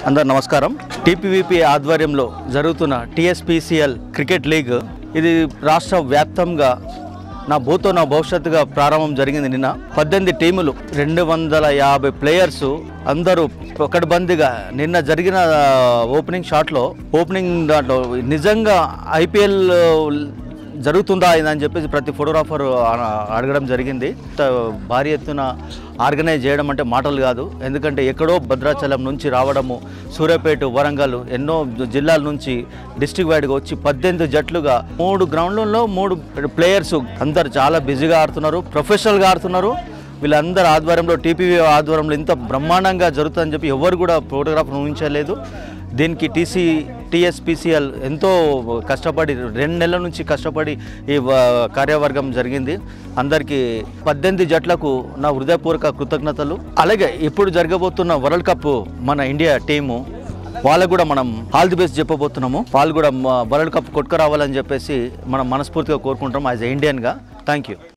అందరు నమస్కారం టీపీవీపీ ఆధ్వర్యంలో జరుగుతున్న టీఎస్పీసీఎల్ క్రికెట్ లీగ్ ఇది రాష్ట్ర వ్యాప్తంగా నా భూతో నా భవిష్యత్తుగా ప్రారంభం జరిగింది నిన్న పద్దెనిమిది టీములు రెండు వందల యాభై ప్లేయర్స్ అందరూ ఒకటిబందిగా నిన్న జరిగిన ఆ, ఓపెనింగ్ షాట్లో ఓపెనింగ్ దాంట్లో నిజంగా ఐపీఎల్ జరుగుతుందా అని చెప్పేసి ప్రతి ఫోటోగ్రాఫర్ అడగడం జరిగింది ఇంత భారీ ఎత్తున ఆర్గనైజ్ చేయడం అంటే మాటలు కాదు ఎందుకంటే ఎక్కడో భద్రాచలం నుంచి రావడము సూర్యాపేట వరంగల్ ఎన్నో జిల్లాల నుంచి డిస్ట్రిక్ట్ వైడ్గా వచ్చి పద్దెనిమిది జట్లుగా మూడు గ్రౌండ్లలో మూడు ప్లేయర్స్ అందరు చాలా బిజీగా ఆడుతున్నారు ప్రొఫెషనల్గా ఆడుతున్నారు వీళ్ళందరి ఆధ్వర్యంలో టీపీవీ ఆధ్వర్యంలో ఇంత బ్రహ్మాండంగా జరుగుతుందని చెప్పి ఎవరు కూడా ఫోటోగ్రాఫర్ ఊహించలేదు దీనికి టీసీ టీఎస్పీసీఎల్ ఎంతో కష్టపడి రెండు నెలల నుంచి కష్టపడి ఈ వ- కార్యవర్గం జరిగింది అందరికీ పద్దెనిమిది జట్లకు నా హృదయపూర్వక కృతజ్ఞతలు అలాగే ఇప్పుడు జరగబోతున్న వరల్డ్ కప్ మన ఇండియా టీము వాళ్ళకు కూడా మనం ఆల్ ది బెస్ట్ చెప్పబోతున్నాము వాళ్ళు కూడా మ- వరల్డ్ కప్ కొట్టుకురావాలని చెప్పేసి మనం మనస్ఫూర్తిగా కోరుకుంటాం యాజ్ ఎ ఇండియన్గా థ్యాంక్ యూ